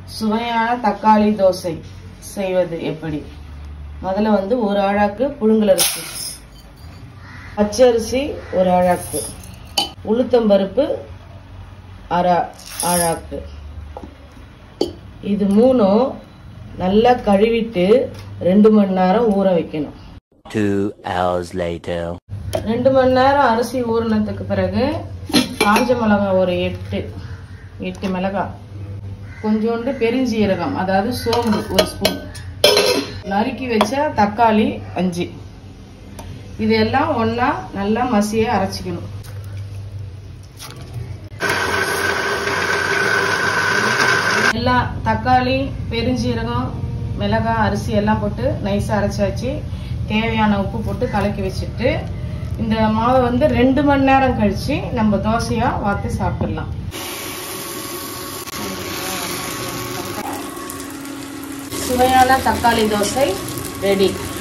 சுவையான தக்காளி தோசை செய்வது எப்படி முதல்ல வந்து ஒரு ஆழாக்கு புழுங்கல் அரிசி பச்சரிசி ஒரு ஆழாக்கு உளுத்தம்பருப்பு அரை ஆழாக்கு இது மூணும் நல்லா கழுவிட்டு ரெண்டு மணி நேரம் ஊற வைக்கணும் Two hours later. ரெண்டு மணி நேரம் அரிசி ஊறினதுக்கு பிறகு காஞ்ச மிளகாய் ஒரு எட்டு எட்டு மிளகாய் கொஞ்சோண்டு பெருஞ்சீரகம் அதாவது சோம்பு ஒரு ஸ்பூன் நறுக்கி வச்ச தக்காளி அஞ்சு இதெல்லாம் ஒண்ணா நல்லா மசிய அரைச்சிக்கணும் எல்லாம் தக்காளி பெருஞ்சீரகம் மிளகாய் அரிசி எல்லாம் போட்டு நைஸாக அரைச்சாச்சு தேவையான உப்பு போட்டு கலக்கி வச்சுட்டு இந்த மாவை வந்து ரெண்டு மணி நேரம் கழிச்சு நம்ம தோசையா வார்த்து சாப்பிடலாம் சுவையான தக்காளி தோசை ரெடி